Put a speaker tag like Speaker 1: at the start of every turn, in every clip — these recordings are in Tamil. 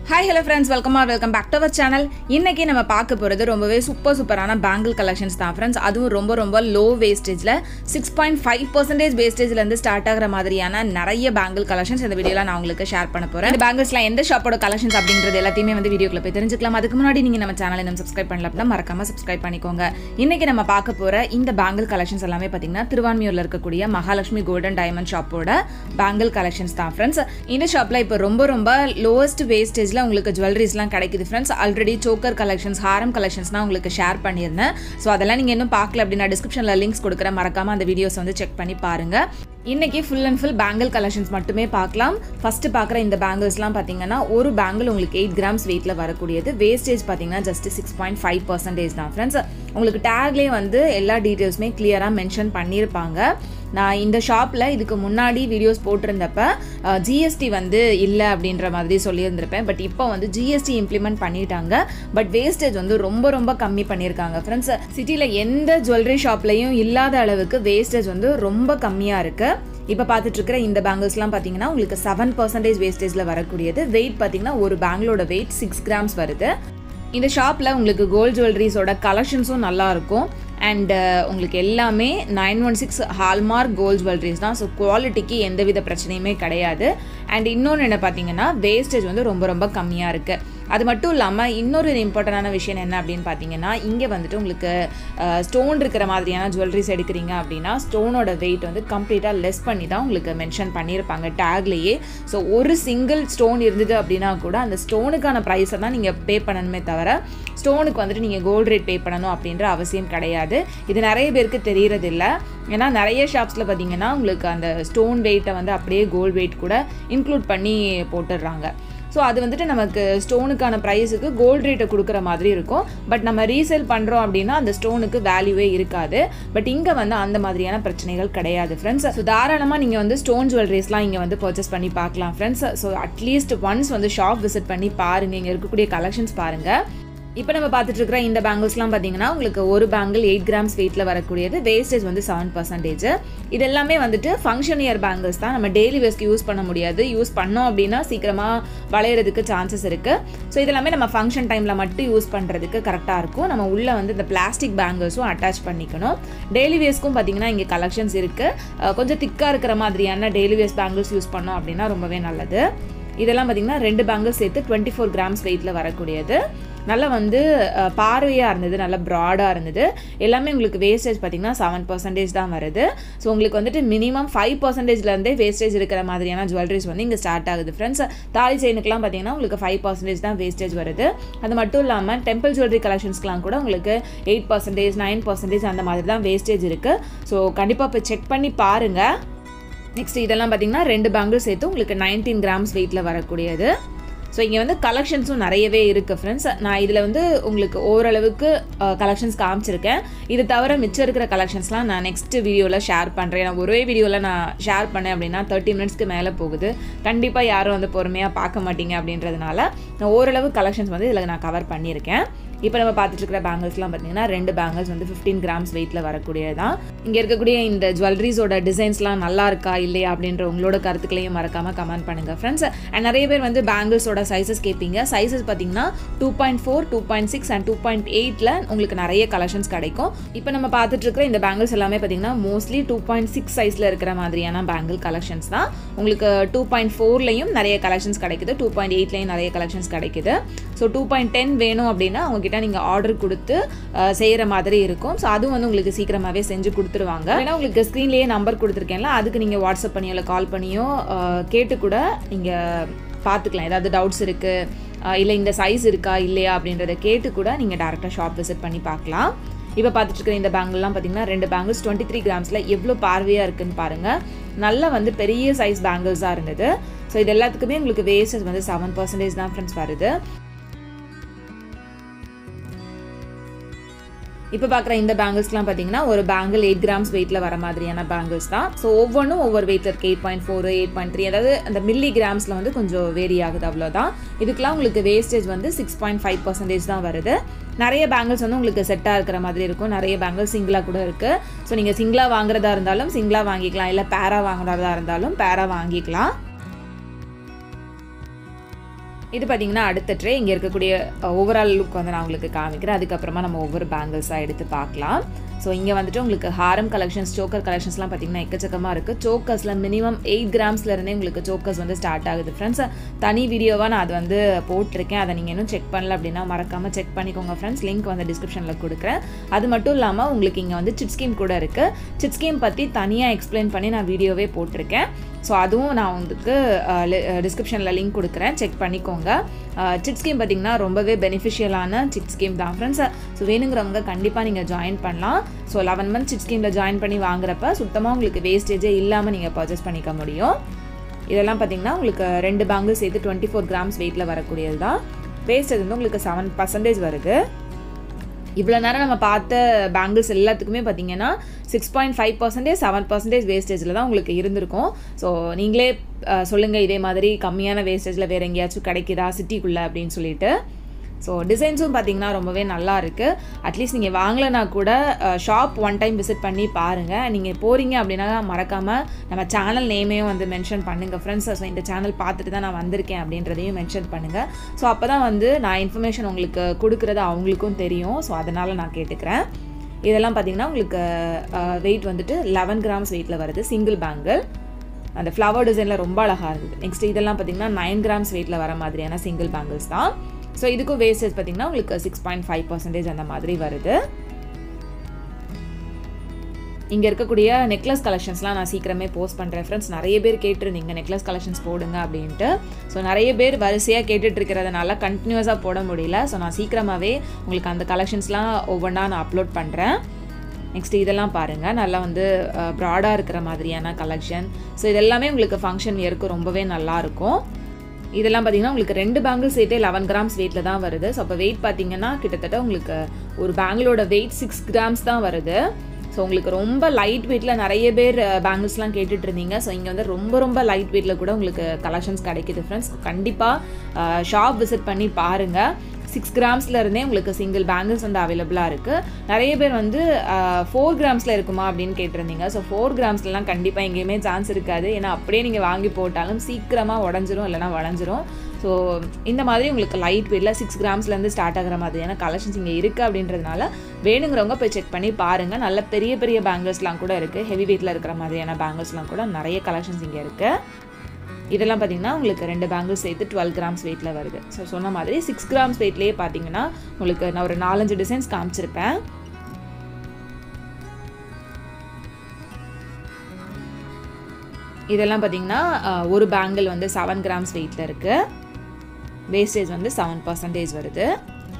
Speaker 1: hi hello friends welcome our welcome back to our channel இன்னைக்கு நம்ம பார்க்க போகிறது ரொம்பவே சூப்பர் சூப்பரான பேங்கிள் கலெக்ஷன்ஸ் தான் ஃப்ரெண்ட்ஸ் அதுவும் ரொம்ப ரொம்ப லோ வேஸ்டேஜில் சிக்ஸ் பாயிண்ட் ஃபைவ் பர்சன்டேஜ் வேஸ்டேஜ்லேருந்து ஸ்டார்ட் ஆகிற மாதிரியான நிறைய பேங்கிள் கலெக்ஷன்ஸ் இந்த வீடியோவில் நான் உங்களுக்கு ஷேர் பண்ண போகிறேன் இந்த பேங்கிள்ஸ்லாம் எந்த ஷாப்போட கலெக்ஷன்ஸ் அப்படின்றது எல்லாத்தையுமே வந்து வீடியோக்குள்ள போய் தெரிஞ்சுக்கலாம் அதுக்கு முன்னாடி நீங்கள் நம்ம சேனலை நம்ம சப்ஸ்கிரைப் பண்ணல அப்படின்னா மறக்காம சப்ஸ்கிரைப் பண்ணிக்கோங்க இன்னைக்கு நம்ம பார்க்க போகிற இந்த பேங்கிள் கலெக்ஷன்ஸ் எல்லாமே பார்த்தீங்கன்னா திருவான்மியூரில் இருக்கக்கூடிய மகாலட்சுமி கோல்டன் டைமண்ட் ஷாப்போட பேங்கிள் கலெக்ஷன்ஸ் தான் ஃப்ரெண்ட்ஸ் இந்த ஷாப்பில் இப்போ ரொம்ப ரொம்ப லோவஸ்ட் வேஸ்டேஜில் உங்களுக்கு ஜுவல்லரிஸ்லாம் கிடைக்குது ஃப்ரெண்ட்ஸ் ஆல்ரெடி சோக்கர் கலெக்ஷன்ஸ் ஹாரம் கலெக்ஷன்ஸ்லாம் உங்களுக்கு ஷேர் பண்ணியிருந்தேன் ஸோ அதெல்லாம் நீங்கள் இன்னும் பார்க்கல அப்படின்னா டிஸ்கிரிப்ஷனில் லிங்க்ஸ் கொடுக்குறேன் மறக்காமல் அந்த வீடியோஸ் வந்து செக் பண்ணி பாருங்கள் இன்னைக்கு full and full bangle collections மட்டுமே பார்க்கலாம் ஃபர்ஸ்ட் பார்க்குற இந்த பேங்கிள்ஸ்லாம் பார்த்தீங்கன்னா ஒரு பேங்கிள் உங்களுக்கு எயிட் கிராம்ஸ் வெயிட்டில் வரக்கூடியது வேஸ்டேஜ் பார்த்தீங்கன்னா just six point five percentage தான் ஃப்ரெண்ட்ஸ் உங்களுக்கு டேக்லேயே வந்து எல்லா டீட்டெயில்ஸுமே கிளியராக மென்ஷன் பண்ணியிருப்பாங்க நான் இந்த ஷாப்பில் இதுக்கு முன்னாடி வீடியோஸ் போட்டிருந்தப்ப ஜிஎஸ்டி வந்து இல்லை அப்படின்ற மாதிரி சொல்லியிருந்திருப்பேன் பட் இப்போ வந்து ஜிஎஸ்டி இம்ப்ளிமெண்ட் பண்ணிட்டாங்க பட் வேஸ்டேஜ் வந்து ரொம்ப ரொம்ப கம்மி பண்ணியிருக்காங்க ஃப்ரெண்ட்ஸ் சிட்டியில் எந்த ஜுவல்லரி ஷாப்லையும் இல்லாத அளவுக்கு வேஸ்டேஜ் வந்து ரொம்ப கம்மியாக இருக்குது இப்போ பார்த்துட்டு இருக்கிற இந்த பேங்கிள்ஸ்லாம் பார்த்தீங்கன்னா உங்களுக்கு செவன் பர்சன்டேஜ் வேஸ்டேஜில் வரக்கூடியது வெயிட் பார்த்தீங்கன்னா ஒரு பேங்கிளோட வெயிட் சிக்ஸ் கிராம்ஸ் வருது இந்த ஷாப்பில் உங்களுக்கு கோல்ட் ஜுவல்லரிஸோட கலெக்ஷன்ஸும் நல்லா இருக்கும் அண்ட் உங்களுக்கு எல்லாமே nine one six hallmark gold jewelleries தான் ஸோ குவாலிட்டிக்கு எந்தவித பிரச்சனையுமே கிடையாது அண்ட் இன்னொன்று என்ன பார்த்தீங்கன்னா வேஸ்டேஜ் வந்து ரொம்ப ரொம்ப கம்மியாக இருக்குது அது மட்டும் இல்லாமல் இன்னொரு இம்பார்ட்டண்டான விஷயம் என்ன அப்படின்னு பார்த்தீங்கன்னா இங்கே வந்துட்டு உங்களுக்கு ஸ்டோன் இருக்கிற மாதிரியான ஜுவல்லரிஸ் எடுக்கிறீங்க அப்படின்னா ஸ்டோனோட வெயிட் வந்து கம்ப்ளீட்டாக லெஸ் பண்ணி தான் உங்களுக்கு மென்ஷன் பண்ணியிருப்பாங்க டேக்லேயே ஸோ ஒரு சிங்கிள் ஸ்டோன் இருந்தது அப்படின்னா கூட அந்த ஸ்டோனுக்கான ப்ரைஸை தான் நீங்கள் பே பண்ணணுமே தவிர ஸ்டோனுக்கு வந்துட்டு நீங்கள் கோல்டு ரேட் பே பண்ணணும் அப்படின்ற அவசியம் கிடையாது இது நிறைய பேருக்கு தெரியறதில்ல ஏன்னா நிறைய ஷாப்ஸில் பார்த்தீங்கன்னா உங்களுக்கு அந்த ஸ்டோன் வெயிட்டை வந்து அப்படியே கோல்டு வெயிட் கூட இன்க்ளூட் பண்ணி போட்டுடுறாங்க ஸோ அது வந்துட்டு நமக்கு ஸ்டோனுக்கான ப்ரைஸுக்கு கோல்டு ரேட்டை கொடுக்குற மாதிரி இருக்கும் பட் நம்ம ரீசேல் பண்ணுறோம் அப்படின்னா அந்த ஸ்டோனுக்கு வேல்யூவே இருக்காது பட் இங்கே வந்து அந்த மாதிரியான பிரச்சனைகள் கிடையாது ஃப்ரெண்ட்ஸ் ஸோ தாராளமாக நீங்கள் வந்து ஸ்டோன் ஜுவல்லரிஸ்லாம் இங்கே வந்து பர்ச்சேஸ் பண்ணி பார்க்கலாம் ஃப்ரெண்ட்ஸ் ஸோ அட்லீஸ்ட் ஒன்ஸ் வந்து ஷாப் விசிட் பண்ணி பாருங்கள் இங்கே இருக்கக்கூடிய கலெக்ஷன்ஸ் பாருங்கள் இப்போ நம்ம பார்த்துட்டு இருக்கிற இந்த பேங்கிள்ஸ்லாம் பார்த்தீங்கன்னா உங்களுக்கு ஒரு பேங்கிள் எயிட் கிராம்ஸ் வெயிட்டில் வரக்கூடியது வேஸ்டேஜ் வந்து செவன் பர்சன்டேஜ் இது எல்லாமே வந்துட்டு ஃபங்க்ஷன் இயர் பேங்கிள்ஸ் தான் நம்ம டெய்லி வேஸ்க்கு யூஸ் பண்ண முடியாது யூஸ் பண்ணோம் அப்படின்னா சீக்கிரமாக வளையிறதுக்கு சான்சஸ் இருக்குது ஸோ இதெல்லாமே நம்ம ஃபங்க்ஷன் டைமில் மட்டும் யூஸ் பண்ணுறதுக்கு கரெக்டாக இருக்கும் நம்ம உள்ளே வந்து இந்த பிளாஸ்டிக் பேங்கிள்ஸும் அட்டாச் பண்ணிக்கணும் டெய்லி வேஸ்க்கும் பார்த்தீங்கன்னா இங்கே கலெக்ஷன்ஸ் இருக்குது கொஞ்சம் திக்காக இருக்கிற மாதிரியான டெய்லி வேஸ் பேங்கிள்ஸ் யூஸ் பண்ணோம் அப்படின்னா ரொம்பவே நல்லது இதெல்லாம் பார்த்தீங்கன்னா ரெண்டு பேங்கிள்ஸ் சேர்த்து டுவெண்ட்டி ஃபோர் கிராம்ஸ் வெயிட்டில் வரக்கூடியது நல்லா வந்து பார்வையாக இருந்தது நல்லா ப்ராடாக இருந்தது எல்லாமே உங்களுக்கு வேஸ்டேஜ் பார்த்திங்கன்னா செவன் பர்சன்டேஜ் தான் வருது ஸோ உங்களுக்கு வந்துட்டு மினிமம் ஃபைவ் பர்சன்டேஜ்லேருந்தே வேஸ்டேஜ் இருக்கிற மாதிரியான ஜுவல்லரிஸ் வந்து இங்கே ஸ்டார்ட் ஆகுது ஃப்ரெண்ட்ஸ் தாலி செயினுக்குலாம் பார்த்தீங்கன்னா உங்களுக்கு ஃபைவ் பர்சன்டேஜ் தான் வேஸ்டேஜ் வருது அது மட்டும் இல்லாமல் டெம்பிள் ஜுவல்லரி கலெக்ஷன்ஸ்க்குலாம் கூட உங்களுக்கு எயிட் பர்சன்டேஜ் நைன் பர்சன்டேஜ் அந்த மாதிரி தான் வேஸ்டேஜ் இருக்குது ஸோ கண்டிப்பாக இப்போ செக் பண்ணி பாருங்கள் நெக்ஸ்ட் இதெல்லாம் பார்த்தீங்கன்னா ரெண்டு பேங்கிள் சேர்த்து உங்களுக்கு நைன்டீன் கிராம்ஸ் வெயிட்டில் வரக்கூடியது ஸோ இங்கே வந்து கலெக்ஷன்ஸும் நிறையவே இருக்குது ஃப்ரெண்ட்ஸ் நான் இதில் வந்து உங்களுக்கு ஓரளவுக்கு கலெக்ஷன்ஸ் காமிச்சிருக்கேன் இது தவிர மிச்சம் இருக்கிற கலெக்ஷன்ஸ்லாம் நான் நெக்ஸ்ட் வீடியோவில் ஷேர் பண்ணுறேன் நான் ஒரே வீடியோவில் நான் ஷேர் பண்ணேன் அப்படின்னா தேர்ட்டி மினிட்ஸ்க்கு மேலே போகுது கண்டிப்பாக யாரும் வந்து பொறுமையாக பார்க்க மாட்டீங்க அப்படின்றதுனால நான் ஓரளவு கலெக்ஷன்ஸ் வந்து இதில் நான் கவர் பண்ணியிருக்கேன் இப்போ நம்ம பார்த்துட்டு இருக்கிற பேங்கிள்ஸ்லாம் பார்த்தீங்கன்னா ரெண்டு பேங்கிள்ஸ் வந்து ஃபிஃப்டீன் கிராம்ஸ் வெயிட்டில் வரக்கூடியது தான் இங்கே இருக்கக்கூடிய இந்த ஜுவல்லரிஸோட டிசைன்ஸ்லாம் நல்லா இருக்கா இல்லையா அப்படின்ற உங்களோட கருத்துக்களையும் மறக்காமல் கமெண்ட் பண்ணுங்கள் ஃப்ரெண்ட்ஸ் அண்ட் நிறைய பேர் வந்து பேங்கிள்ஸோட சைஸஸ் கேட்பீங்க சைஸஸ் பார்த்தீங்கன்னா two point four two point six and two point எயிட்டில் உங்களுக்கு நிறைய கலெக்ஷன்ஸ் கிடைக்கும் இப்போ நம்ம பார்த்துட்டு இருக்கிற இந்த பேங்கிள்ஸ் எல்லாமே பார்த்தீங்கன்னா மோஸ்ட்லி டூ பாயிண்ட் சிக்ஸ் சைஸில் இருக்கிற மாதிரியான பேங்கிள் கலெக்ஷன்ஸ் தான் உங்களுக்கு டூ பாயிண்ட் ஃபோர்லையும் நிறைய கலெக்ஷன்ஸ் கிடைக்குது டூ பாயிண்ட் எயிட்லையும் நிறைய கலெக்ஷன்ஸ் கிடைக்குது ஸோ டூ பாயிண்ட் டென் வேணும் அப்படின்னா உங்ககிட்ட நீங்கள் ஆர்டர் கொடுத்து செய்கிற மாதிரி இருக்கும் ஸோ அதுவும் வந்து உங்களுக்கு சீக்கிரமாகவே செஞ்சு கொடுத்துருவாங்க ஏன்னா உங்களுக்கு ஸ்க்ரீன்லேயே நம்பர் கொடுத்துருக்கேன்ல அதுக்கு நீங்கள் வாட்ஸ்அப் பண்ணியோ இல்லை கால் பண்ணியோ கேட்டு கூட நீங்கள் பார்த்துக்கலாம் ஏதாவது டவுட்ஸ் இருக்குது இல்லை இந்த சைஸ் இருக்கா இல்லையா அப்படின்றத கேட்டு கூட நீங்கள் டேரெக்டாக ஷாப் விசிட் பண்ணி பார்க்கலாம் இப்போ பார்த்துட்டு இருக்கிற இந்த பேங்கிள்லாம் பார்த்தீங்கன்னா ரெண்டு பேங்கிள்ஸ் டுவெண்ட்டி த்ரீ கிராம்ஸில் எவ்வளோ பார்வையாக இருக்குன்னு பாருங்கள் நல்லா வந்து பெரிய சைஸ் பேங்கிள்ஸாக இருந்தது ஸோ இது எல்லாத்துக்குமே உங்களுக்கு வேஸ்டேஜ் வந்து செவன் பர்சன்டேஜ் தான் ஃப்ரெண்ட்ஸ் வருது இப்போ பார்க்குற இந்த பேங்கிள்ஸ்லாம் பார்த்தீங்கன்னா ஒரு பேங்கிள் எயிட் கிராம்ஸ் வெயிட்டில் வர மாதிரியான பேங்கிள்ஸ் தான் ஸோ ஒவ்வொன்றும் ஒவ்வொரு வெயிட்டில் இருக்குது eight point four eight point three அதாவது அந்த மில்லி கிராம்ஸில் வந்து கொஞ்சம் வேரி ஆகுது அவ்வளோதான் இதுக்கெலாம் உங்களுக்கு வேஸ்டேஜ் வந்து சிக்ஸ் பாயிண்ட் ஃபைவ் பர்சன்டேஜ் தான் வருது நிறைய பேங்கிள்ஸ் வந்து உங்களுக்கு செட்டாக இருக்கிற மாதிரி இருக்கும் நிறைய பேங்கிள்ஸ் சிங்கிளாக கூட இருக்குது ஸோ நீங்கள் சிங்கிளாக வாங்குறதா இருந்தாலும் சிங்கிளாக வாங்கிக்கலாம் இல்லை பேரா வாங்குறதா இருந்தாலும் பேரா வாங்கிக்கலாம் இது பார்த்தீங்கன்னா அடுத்த ட்ரே இங்கே இருக்கக்கூடிய ஓவரால் லுக் வந்து நான் உங்களுக்கு காமிக்கிறேன் அதுக்கப்புறமா நம்ம ஒவ்வொரு பேங்கிள்ஸாக எடுத்து பார்க்கலாம் ஸோ இங்கே வந்துட்டு உங்களுக்கு ஹாரம் கலெக்ஷன்ஸ் சோக்கர் கலெக்ஷன்ஸ்லாம் பார்த்தீங்கன்னா எக்கச்சக்கமாக இருக்குது சோக்கர்ஸில் மினிமம் எயிட் கிராம்ஸ்லேருந்தே உங்களுக்கு சோக்கர்ஸ் வந்து ஸ்டார்ட் ஆகுது ஃப்ரெண்ட்ஸ் தனி வீடியோவாக நான் அது வந்து போட்டிருக்கேன் அதை நீங்கள் இன்னும் செக் பண்ணல அப்படின்னா மறக்காமல் செக் பண்ணிக்கோங்க ஃப்ரெண்ட்ஸ் லிங்க் வந்து டிஸ்கிரிப்ஷனில் கொடுக்குறேன் அது மட்டும் இல்லாமல் உங்களுக்கு இங்கே வந்து சிட் ஸ்கீம் கூட இருக்குது சிட் ஸ்கீம் பற்றி தனியாக எக்ஸ்பிளைன் பண்ணி நான் வீடியோவே போட்டிருக்கேன் ஸோ அதுவும் நான் உங்களுக்கு டிஸ்கிரிப்ஷனில் லிங்க் கொடுக்குறேன் செக் பண்ணிக்கோங்க சிட் ஸ்கீம் பார்த்திங்கன்னா ரொம்பவே பெனிஃபிஷியலான சிட் ஸ்கீம் தான் ஃப்ரெண்ட்ஸ் ஸோ வேணுங்கிறவங்க கண்டிப்பாக நீங்கள் ஜாயின் பண்ணலாம் ஸோ லெவன் மந்த் சிட் ஸ்கீமில் ஜாயின் பண்ணி வாங்குறப்ப சுத்தமாக உங்களுக்கு வேஸ்டேஜே இல்லாமல் நீங்கள் பர்ச்சேஸ் பண்ணிக்க முடியும் இதெல்லாம் பார்த்திங்கன்னா உங்களுக்கு ரெண்டு பேங்கிள் சேர்த்து டுவெண்ட்டி ஃபோர் கிராம்ஸ் வெயிட்டில் வரக்கூடியது தான் வேஸ்டேஜ் வந்து உங்களுக்கு செவன் பர்சன்டேஜ் வருது இவ்வளோ நேரம் நம்ம பார்த்த பேங்கிள்ஸ் எல்லாத்துக்குமே பார்த்தீங்கன்னா six point five percentage seven percentage வேஸ்டேஜில் தான் உங்களுக்கு இருந்திருக்கும் ஸோ நீங்களே சொல்லுங்கள் இதே மாதிரி கம்மியான வேஸ்டேஜில் வேறு எங்கேயாச்சும் கிடைக்குதா சிட்டிக்குள்ளே அப்படின்னு சொல்லிட்டு ஸோ டிசைன்ஸும் பார்த்தீங்கன்னா ரொம்பவே நல்லா இருக்குது அட்லீஸ்ட் நீங்கள் வாங்கலைனா கூட ஷாப் ஒன் டைம் விசிட் பண்ணி பாருங்கள் நீங்கள் போகிறீங்க அப்படின்னா மறக்காமல் நம்ம சேனல் நேமையும் வந்து மென்ஷன் பண்ணுங்கள் ஃப்ரெண்ட்ஸ் ஸோ இந்த சேனல் பார்த்துட்டு தான் நான் வந்திருக்கேன் அப்படின்றதையும் மென்ஷன் பண்ணுங்கள் ஸோ அப்போ தான் வந்து நான் இன்ஃபர்மேஷன் உங்களுக்கு கொடுக்குறது அவங்களுக்கும் தெரியும் ஸோ அதனால் நான் கேட்டுக்கிறேன் இதெல்லாம் பார்த்தீங்கன்னா உங்களுக்கு வெயிட் வந்துட்டு லெவன் கிராம்ஸ் வெயிட்டில் வருது சிங்கிள் பேங்கிள் அந்த ஃப்ளவர் டிசைனில் ரொம்ப அழகாக இருக்குது நெக்ஸ்ட் இதெல்லாம் பார்த்தீங்கன்னா நைன் கிராம்ஸ் வெயிட்டில் வர மாதிரியான சிங்கிள் பேங்கிள்ஸ் தான் ஸோ இதுக்கும் வேஸ்டேஜ் பார்த்தீங்கன்னா உங்களுக்கு சிக்ஸ் பாயிண்ட் ஃபைவ் பர்சன்டேஜ் அந்த மாதிரி வருது இங்கே இருக்கக்கூடிய நெக்லஸ் கலெக்ஷன்ஸ்லாம் நான் சீக்கிரமே போஸ்ட் பண்ணுறேன் ஃப்ரெண்ட்ஸ் நிறைய பேர் கேட்டிருந்தீங்க நெக்லஸ் கலெக்ஷன்ஸ் போடுங்க அப்படின்ட்டு ஸோ நிறைய பேர் வரிசையாக கேட்டுட்டு இருக்கிறதுனால கண்டினியூஸாக போட முடியல ஸோ நான் சீக்கிரமாகவே உங்களுக்கு அந்த கலெக்ஷன்ஸ்லாம் ஒவ்வொன்றா நான் அப்லோட் பண்ணுறேன் நெக்ஸ்ட் இதெல்லாம் பாருங்கள் நல்லா வந்து ப்ராடாக இருக்கிற மாதிரியான கலெக்ஷன் ஸோ இதெல்லாமே உங்களுக்கு ஃபங்க்ஷன் இயருக்கு ரொம்பவே நல்லாயிருக்கும் இதெல்லாம் பார்த்தீங்கன்னா உங்களுக்கு ரெண்டு பேங்கிள் சேர்த்தே லெவன் கிராம்ஸ் வெயிட்டில் தான் வருது ஸோ அப்போ வெயிட் பார்த்தீங்கன்னா கிட்டத்தட்ட உங்களுக்கு ஒரு பேங்கிளோட வெயிட் சிக்ஸ் கிராம்ஸ் தான் வருது ஸோ உங்களுக்கு ரொம்ப லைட் வெயிட்டில் நிறைய பேர் பேங்கிள்ஸ்லாம் கேட்டுட்டு இருந்தீங்க ஸோ இங்கே வந்து ரொம்ப ரொம்ப லைட் வெயிட்டில் கூட உங்களுக்கு கலெக்ஷன்ஸ் கிடைக்குது ஃப்ரெண்ட்ஸ் கண்டிப்பாக ஷாப் விசிட் பண்ணி பாருங்கள் சிக்ஸ் கிராம்ஸில் இருந்தே உங்களுக்கு சிங்கிள் பேங்கிள்ஸ் வந்து அவைலபிளாக இருக்குது நிறைய பேர் வந்து ஃபோர் கிராம்ஸில் இருக்குமா அப்படின்னு கேட்டிருந்தீங்க ஸோ ஃபோர் கிராம்ஸ்லாம் கண்டிப்பாக எங்கேயுமே சான்ஸ் இருக்காது ஏன்னா அப்படியே நீங்கள் வாங்கி போட்டாலும் சீக்கிரமாக உடஞ்சிரும் இல்லைனா வளைஞ்சிரும் ஸோ இந்த மாதிரி உங்களுக்கு லைட் வெயிட்டில் சிக்ஸ் கிராம்ஸ்லேருந்து ஸ்டார்ட் ஆகிற மாதிரியான கலெக்ஷன்ஸ் இங்கே இருக்குது அப்படின்றதுனால வேணுங்கிறவங்க போய் செக் பண்ணி பாருங்கள் நல்ல பெரிய பெரிய பேங்கிள்ஸ்லாம் கூட இருக்குது ஹெவி வெயிட்டில் இருக்கிற மாதிரியான பேங்கிள்ஸ்லாம் கூட நிறைய கலெக்ஷன்ஸ் இங்கே இருக்குது இதெல்லாம் பார்த்தீங்கன்னா உங்களுக்கு ரெண்டு பேங்கிள்ஸ் சேர்த்து டுவெல் கிராம்ஸ் வெயிட்டில் வருது ஸோ சொன்ன மாதிரி சிக்ஸ் கிராம்ஸ் வெயிட்லேயே பார்த்தீங்கன்னா உங்களுக்கு நான் ஒரு நாலஞ்சு டிசைன்ஸ் காமிச்சிருப்பேன் இதெல்லாம் பார்த்தீங்கன்னா ஒரு பேங்கிள் வந்து செவன் கிராம்ஸ் வெயிட்டில் இருக்குது வேஸ்டேஜ் வந்து செவன் பர்சன்டேஜ் வருது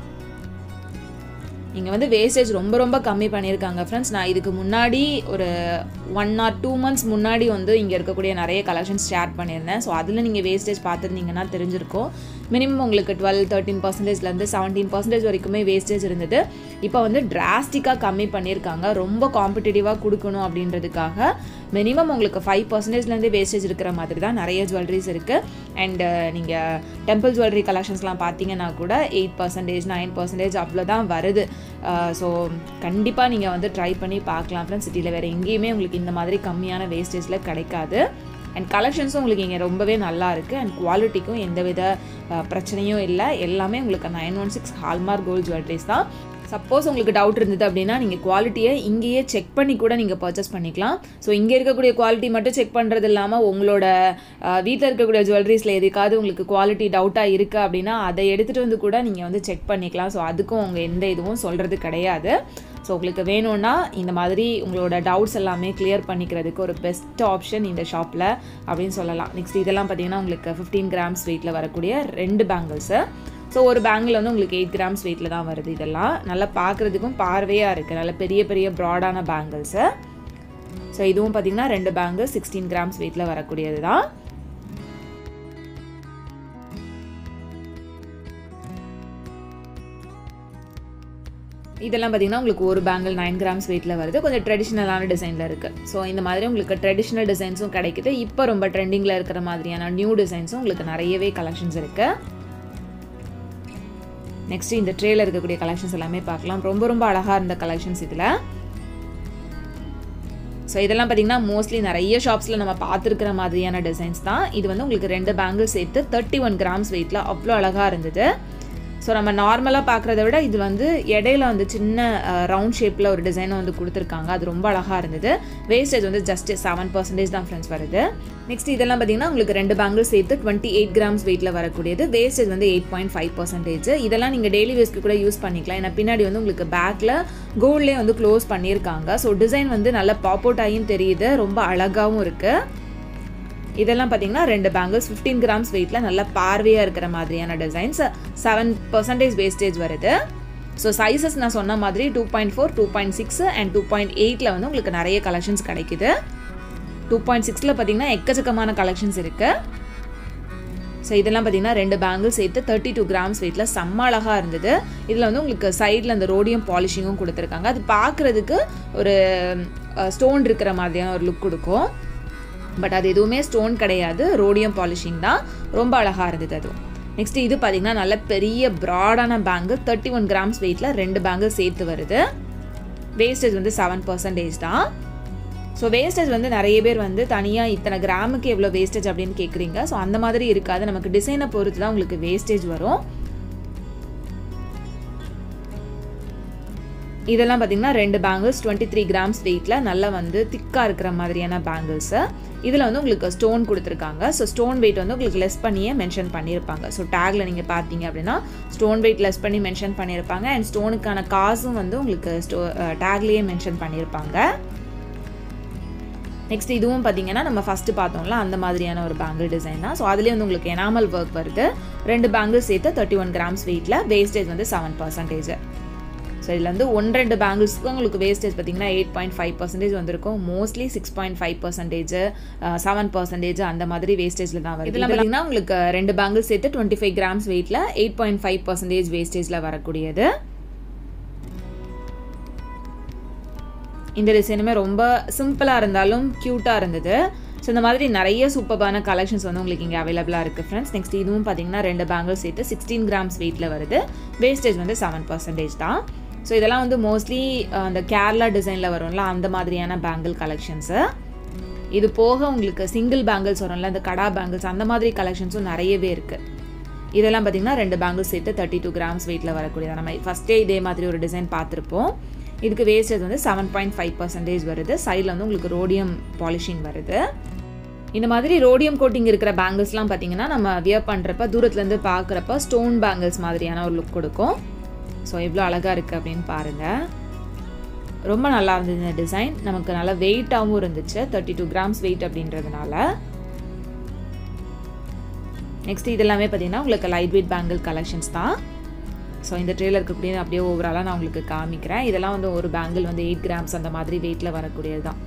Speaker 1: இங்கே வந்து வேஸ்டேஜ் ரொம்ப ரொம்ப கம்மி பண்ணியிருக்காங்க ஃப்ரெண்ட்ஸ் நான் இதுக்கு முன்னாடி ஒரு ஒன் ஆர் டூ மந்த்ஸ் முன்னாடி வந்து இங்கே இருக்கக்கூடிய நிறைய கலெக்ஷன்ஸ் ஷேர் பண்ணியிருந்தேன் ஸோ அதில் நீங்கள் வேஸ்டேஜ் பார்த்துருந்தீங்கன்னா தெரிஞ்சிருக்கும் மினிமம் உங்களுக்கு டுவெல் தேர்ட்டின் பர்சன்டேஜ்லேருந்து செவன்டீன் பர்சன்டேஜ் வரைக்குமே வேஸ்டேஜ் இருந்தது இப்போ வந்து டிராஸ்டிக்காக கம்மி பண்ணியிருக்காங்க ரொம்ப காம்படிட்டிவாக கொடுக்கணும் அப்படின்றதுக்காக மினிமம் உங்களுக்கு ஃபைவ் பர்சன்டேஜ்லேருந்து வேஸ்டேஜ் இருக்கிற மாதிரி தான் நிறைய ஜுவல்லரிஸ் இருக்குது அண்டு நீங்கள் டெம்பிள் ஜுவல்லரி கலெக்ஷன்ஸ்லாம் பார்த்தீங்கன்னா கூட எயிட் பர்சன்டேஜ் நைன் பர்சன்டேஜ் அவ்வளோ தான் வருது ஸோ கண்டிப்பாக நீங்கள் வந்து ட்ரை பண்ணி பார்க்கலாம் ஃப்ரெண்ட்ஸ் சிட்டியில் வேறு எங்கேயுமே உங்களுக்கு இந்த மாதிரி கம்மியான வேஸ்டேஜில் கிடைக்காது அண்ட் கலெக்ஷன்ஸும் உங்களுக்கு இங்கே ரொம்பவே நல்லா இருக்குது அண்ட் குவாலிட்டிக்கும் எந்தவித பிரச்சனையும் இல்லை எல்லாமே உங்களுக்கு nine one six hallmark gold jewelleries தான் சப்போஸ் உங்களுக்கு டவுட் இருந்தது அப்படின்னா நீங்கள் குவாலிட்டியை இங்கேயே செக் பண்ணி கூட நீங்கள் பர்ச்சேஸ் பண்ணிக்கலாம் ஸோ இங்கே இருக்கக்கூடிய குவாலிட்டி மட்டும் செக் பண்ணுறது இல்லாமல் உங்களோட வீட்டில் இருக்கக்கூடிய ஜுவல்லரிஸில் எதுக்காவது உங்களுக்கு குவாலிட்டி டவுட்டாக இருக்குது அப்படின்னா அதை எடுத்துகிட்டு வந்து கூட நீங்கள் வந்து செக் பண்ணிக்கலாம் ஸோ அதுக்கும் உங்கள் எந்த இதுவும் சொல்கிறது கிடையாது ஸோ உங்களுக்கு வேணும்னா இந்த மாதிரி உங்களோட டவுட்ஸ் எல்லாமே கிளியர் பண்ணிக்கிறதுக்கு ஒரு பெஸ்ட் ஆப்ஷன் இந்த ஷாப்பில் அப்படின்னு சொல்லலாம் நெக்ஸ்ட் இதெல்லாம் பார்த்தீங்கன்னா உங்களுக்கு ஃபிஃப்டீன் கிராம்ஸ் வெயிட்டில் வரக்கூடிய ரெண்டு பேங்கிள்ஸு ஸோ ஒரு பேங்கில் வந்து உங்களுக்கு எயிட் கிராம்ஸ் வெயிட்டில் தான் வருது இதெல்லாம் நல்லா பார்க்குறதுக்கும் பார்வையாக இருக்குது நல்ல பெரிய பெரிய ப்ராடான பேங்கிள்ஸு ஸோ இதுவும் பார்த்தீங்கன்னா ரெண்டு பேங்கிள் சிக்ஸ்டீன் கிராம்ஸ் வெயிட்டில் வரக்கூடியது தான் இதெல்லாம் பார்த்தீங்கன்னா உங்களுக்கு ஒரு பேங்கிள் நைன் கிராம்ஸ் வெயிட்டில் வருது கொஞ்சம் ட்ரெடிஷ்னலான டிசைனில் இருக்குது ஸோ இந்த மாதிரி உங்களுக்கு ட்ரெடிஷ்னல் டிசைன்ஸும் கிடைக்குது இப்போ ரொம்ப ட்ரெண்டிங்கில் இருக்கிற மாதிரியான நியூ டிசைன்ஸும் உங்களுக்கு நிறையவே கலெக்ஷன்ஸ் இருக்குது நெக்ஸ்ட் இந்த ட்ரேல இருக்கக்கூடிய கலெக்ஷன்ஸ் எல்லாமே பார்க்கலாம் ரொம்ப ரொம்ப அழகாக இருந்த கலெக்ஷன்ஸ் இதில் ஸோ இதெல்லாம் பார்த்தீங்கன்னா மோஸ்ட்லி நிறைய ஷாப்ஸில் நம்ம பார்த்துருக்கிற மாதிரியான டிசைன்ஸ் தான் இது வந்து உங்களுக்கு ரெண்டு பேங்கிள் சேர்த்து தேர்ட்டி ஒன் கிராம்ஸ் வெயிட்டில் அவ்வளோ அழகாக இருந்தது ஸோ நம்ம நார்மலாக பார்க்குறத விட இது வந்து இடையில வந்து சின்ன ரவுண்ட் ஷேப்பில் ஒரு டிசைனை வந்து கொடுத்துருக்காங்க அது ரொம்ப அழகாக இருந்தது வேஸ்டேஜ் வந்து ஜஸ்ட் செவன் பர்சன்டேஜ் தான் ஃப்ரெண்ட்ஸ் வருது நெக்ஸ்ட் இதெல்லாம் பார்த்தீங்கன்னா உங்களுக்கு ரெண்டு பேங்கிள் சேர்த்து டுவெண்ட்டி எயிட் கிராம்ஸ் வெயிட்டில் வரக்கூடியது வேஸ்டேஜ் வந்து எயிட் பாயிண்ட் ஃபைவ் பர்சன்டேஜ் இதெல்லாம் நீங்கள் டெய்லி வேஸ்க்கு கூட யூஸ் பண்ணிக்கலாம் ஏன்னா பின்னாடி வந்து உங்களுக்கு பேக்கில் கோல்ட்லேயே வந்து க்ளோஸ் பண்ணியிருக்காங்க ஸோ டிசைன் வந்து நல்லா பாப் அவுட் ஆகியும் தெரியுது ரொம்ப அழகாகவும் இருக்குது இதெல்லாம் பார்த்தீங்கன்னா ரெண்டு பேங்கிள்ஸ் ஃபிஃப்டீன் கிராம்ஸ் வெயிட்டில் நல்லா பார்வையாக இருக்கிற மாதிரியான டிசைன்ஸ் செவன் பர்சன்டேஜ் வேஸ்டேஜ் வருது ஸோ சைஸஸ் நான் சொன்ன மாதிரி two point four two point six and two point எயிட்டில் வந்து உங்களுக்கு நிறைய கலெக்ஷன்ஸ் கிடைக்குது டூ பாயிண்ட் சிக்ஸில் பார்த்தீங்கன்னா எக்கச்சக்கமான கலெக்ஷன்ஸ் இருக்குது ஸோ இதெல்லாம் பார்த்தீங்கன்னா ரெண்டு பேங்கிள் சேர்த்து தேர்ட்டி டூ கிராம்ஸ் வெயிட்டில் செம்ம அழகாக இருந்தது இதில் வந்து உங்களுக்கு சைடில் அந்த ரோடியம் பாலிஷிங்கும் கொடுத்துருக்காங்க அது பார்க்குறதுக்கு ஒரு ஸ்டோன் இருக்கிற மாதிரியான ஒரு லுக் கொடுக்கும் பட் அது எதுவுமே ஸ்டோன் கிடையாது ரோடியம் பாலிஷிங் தான் ரொம்ப அழகாக இருந்தது அதுவும் நெக்ஸ்ட் இது பார்த்தீங்கன்னா நல்ல பெரிய ப்ராடான பேங்கிள் தேர்ட்டி ஒன் கிராம்ஸ் வெயிட்டில் ரெண்டு பேங்கிள் சேர்த்து வருது வேஸ்டேஜ் வந்து செவன் பர்சன்டேஜ் தான் ஸோ வேஸ்டேஜ் வந்து நிறைய பேர் வந்து தனியாக இத்தனை கிராமுக்கு எவ்வளோ வேஸ்டேஜ் அப்படின்னு கேட்குறீங்க ஸோ அந்த மாதிரி இருக்காது நமக்கு டிசைனை பொறுத்து தான் உங்களுக்கு வேஸ்டேஜ் வரும் இதெல்லாம் பார்த்தீங்கன்னா ரெண்டு பேங்கிள்ஸ் டுவெண்ட்டி த்ரீ கிராம்ஸ் வெயிட்டில் நல்லா வந்து திக்காக இருக்கிற மாதிரியான பேங்கிள்ஸு இதில் வந்து உங்களுக்கு ஸ்டோன் கொடுத்துருக்காங்க ஸோ ஸ்டோன் வெயிட் வந்து உங்களுக்கு லெஸ் பண்ணியே மென்ஷன் பண்ணியிருப்பாங்க ஸோ டேக்கில் நீங்கள் பார்த்தீங்க அப்படின்னா ஸ்டோன் வெயிட் லெஸ் பண்ணி மென்ஷன் பண்ணியிருப்பாங்க அண்ட் ஸ்டோனுக்கான காசும் வந்து உங்களுக்கு ஸ்டோ டேக்லேயே மென்ஷன் பண்ணியிருப்பாங்க நெக்ஸ்ட் இதுவும் பார்த்தீங்கன்னா நம்ம ஃபஸ்ட்டு பார்த்தோம்ல அந்த மாதிரியான ஒரு பேங்கிள் டிசைன் தான் ஸோ அதுலேயே வந்து உங்களுக்கு எனாமல் ஒர்க் வருது ரெண்டு பேங்கிள் சேர்த்து தேர்ட்டி ஒன் கிராம்ஸ் வெயிட்டில் வேஸ்டேஜ் வந்து செவன் பர்சன்டேஜ் ஸோ இதில் வந்து ஒன் ரெண்டு பேங்கிள்ஸ்க்கு உங்களுக்கு வேஸ்டேஜ் பார்த்தீங்கன்னா எயிட் பாயிண்ட் ஃபைவ் பர்சன்டேஜ் வந்திருக்கும் mostly six point five percentage seven percentage அந்த மாதிரி வேஸ்டேஜில் தான் வருது இதெல்லாம் பார்த்தீங்கன்னா உங்களுக்கு ரெண்டு பேங்கிள்ஸ் சேர்த்து டுவெண்ட்டி ஃபைவ் கிராம்ஸ் வெயிட்டில் எயிட் பாயிண்ட் ஃபைவ் பர்சன்டேஜ் வேஸ்டேஜில் வரக்கூடியது இந்த டிசைனுமே ரொம்ப சிம்பிளாக இருந்தாலும் க்யூட்டாக இருந்தது ஸோ இந்த மாதிரி நிறைய சூப்பரான கலெக்ஷன்ஸ் வந்து உங்களுக்கு இங்கே அவைலபிளாக இருக்குது ஃப்ரெண்ட்ஸ் நெக்ஸ்ட் இதுவும் பார்த்தீங்கன்னா ரெண்டு பேங்கிள் சேர்த்து சிக்ஸ்டீன் கிராம்ஸ் வெயிட்டில் வருது வேஸ்டேஜ் வந்து செவன் பர்சன்டேஜ் தான் ஸோ இதெல்லாம் வந்து மோஸ்ட்லி அந்த கேரளா டிசைனில் வரும்ல அந்த மாதிரியான பேங்கிள் கலெக்ஷன்ஸு இது போக உங்களுக்கு சிங்கிள் பேங்கிள்ஸ் வரும்ல அந்த கடா பேங்கிள்ஸ் அந்த மாதிரி கலெக்ஷன்ஸும் நிறையவே இருக்குது இதெல்லாம் பார்த்தீங்கன்னா ரெண்டு பேங்கிள்ஸ் சேர்த்து தேர்ட்டி டூ கிராம்ஸ் வெயிட்டில் வரக்கூடியது நம்ம ஃபஸ்ட்டே இதே மாதிரி ஒரு டிசைன் பார்த்துருப்போம் இதுக்கு வேஸ்டேஜ் வந்து செவன் பாயிண்ட் ஃபைவ் பர்சன்டேஜ் வருது சைடில் வந்து உங்களுக்கு ரோடியம் பாலிஷிங் வருது இந்த மாதிரி ரோடியம் கோட்டிங் இருக்கிற பேங்கிள்ஸ்லாம் பார்த்தீங்கன்னா நம்ம வியர் பண்ணுறப்ப தூரத்துலேருந்து பார்க்குறப்ப ஸ்டோன் பேங்கிள்ஸ் மாதிரியான ஒரு லுக் கொடுக்கும் ஸோ எவ்வளோ அழகாக இருக்குது அப்படின்னு பாருங்கள் ரொம்ப நல்லா இருந்தது இந்த டிசைன் நமக்கு நல்லா வெயிட்டாகவும் இருந்துச்சு தேர்ட்டி டூ கிராம்ஸ் வெயிட் அப்படின்றதுனால நெக்ஸ்ட் இதெல்லாமே பார்த்தீங்கன்னா உங்களுக்கு லைட் வெயிட் பேங்கிள் கலெக்ஷன்ஸ் தான் ஸோ இந்த ட்ரேல இருக்கக்கூடிய அப்படியே ஓவராலாக நான் உங்களுக்கு காமிக்கிறேன் இதெல்லாம் வந்து ஒரு பேங்கிள் வந்து எயிட் கிராம்ஸ் அந்த மாதிரி வெயிட்டில் வரக்கூடியது தான்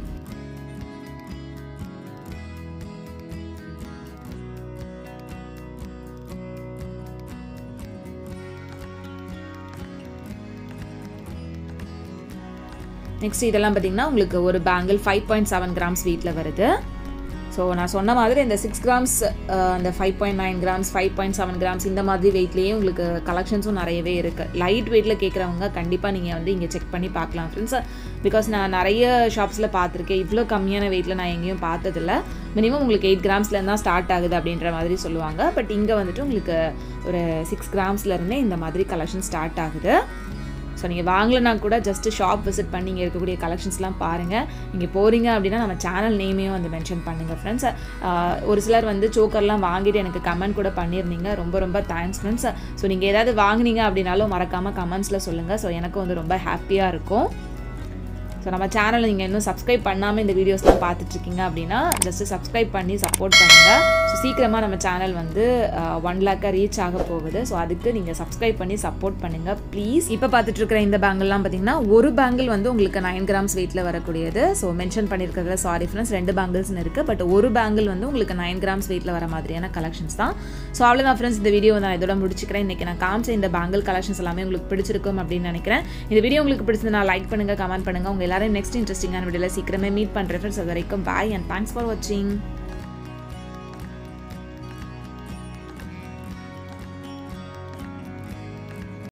Speaker 1: நெக்ஸ்ட் இதெல்லாம் பார்த்தீங்கன்னா உங்களுக்கு ஒரு bangle five point seven grams வீட்டில் வருது ஸோ நான் சொன்ன மாதிரி இந்த சிக்ஸ் கிராம்ஸ் அந்த five point nine grams five point seven grams இந்த மாதிரி வெயிட்லேயே உங்களுக்கு கலெக்ஷன்ஸும் நிறையவே இருக்குது லைட் வெயிட்டில் கேட்குறவங்க கண்டிப்பாக நீங்கள் வந்து இங்கே செக் பண்ணி பார்க்கலாம் ஃப்ரெண்ட்ஸ் பிகாஸ் நான் நிறைய ஷாப்ஸில் பார்த்துருக்கேன் இவ்வளோ கம்மியான வெயிட்டில் நான் எங்கேயும் பார்த்ததில்ல மினிமம் உங்களுக்கு எயிட் கிராம்ஸ்லேருந்து தான் ஸ்டார்ட் ஆகுது அப்படின்ற மாதிரி சொல்லுவாங்க பட் இங்கே வந்துட்டு உங்களுக்கு ஒரு சிக்ஸ் கிராம்ஸ்லேருந்தே இந்த மாதிரி கலெக்ஷன் ஸ்டார்ட் ஆகுது ஸோ நீங்கள் வாங்கலைனா கூட ஜஸ்ட்டு ஷாப் விசிட் பண்ணி இங்கே இருக்கக்கூடிய கலெக்ஷன்ஸ்லாம் பாருங்கள் நீங்கள் போகிறீங்க அப்படின்னா நம்ம சேனல் நேமையும் வந்து மென்ஷன் பண்ணுங்கள் ஃப்ரெண்ட்ஸ் ஒரு சிலர் வந்து சோக்கர்லாம் வாங்கிட்டு எனக்கு கமெண்ட் கூட பண்ணியிருந்தீங்க ரொம்ப ரொம்ப தேங்க்ஸ் ஃப்ரெண்ட்ஸ் ஸோ நீங்கள் ஏதாவது வாங்கினீங்க அப்படின்னாலும் மறக்காமல் கமெண்ட்ஸில் சொல்லுங்கள் ஸோ எனக்கு வந்து ரொம்ப ஹாப்பியாக இருக்கும் ஸோ நம்ம சேனலை நீங்கள் இன்னும் சப்ஸ்கிரைப் பண்ணாமல் இந்த வீடியோஸ்லாம் பார்த்துட்ருக்கீங்க அப்படின்னா ஜஸ்ட்டு சப்ஸ்கிரைப் பண்ணி சப்போர்ட் பண்ணுங்கள் ஸோ சீக்கிரமாக நம்ம சேனல் வந்து ஒன் லேக்காக ரீச் ஆக போகுது ஸோ அதுக்கு நீங்கள் சப்ஸ்கிரைப் பண்ணி சப்போர்ட் பண்ணுங்கள் ப்ளீஸ் இப்போ பார்த்துட்ருக்கிற இந்த பேங்கிள்லாம் பார்த்தீங்கன்னா ஒரு பேங்கிள் வந்து உங்களுக்கு நைன் கிராம்ஸ் வெயிட்டில் வரக்கூடியது ஸோ மென்ஷன் பண்ணியிருக்கிறதுல சாரி ஃப்ரெண்ட்ஸ் ரெண்டு பேங்கிள்ஸ்னு இருக்குது பட் ஒரு பேங்கிள் வந்து உங்களுக்கு நைன் கிராம்ஸ் வெயிட்டில் வர மாதிரியான கலெக்ஷன்ஸ் தான் ஸோ அவ்வளோதான் ஃப்ரெண்ட்ஸ் இந்த வீடியோ நான் இதோட முடிச்சுக்கிறேன் இன்றைக்கி நான் காமிச்ச இந்த பேங்கிள் கலெக்ஷன்ஸ் எல்லாமே உங்களுக்கு பிடிச்சிருக்கும் அப்படின்னு நினைக்கிறேன் இந்த வீடியோ உங்களுக்கு பிடிச்சதுனா லைக் பண்ணுங்கள் கமெண்ட் பண்ணுங்கள் உங்கள் எல்லாரும் நெக்ஸ்ட் இன்ட்ரெஸ்டிங்கான வீடியோவில் சீக்கிரமே மீட் பண்ணுறேன் ஃப்ரெண்ட்ஸ் அது வரைக்கும் பாய் அண்ட் தேங்க்ஸ் ஃபார் வாட்சிங்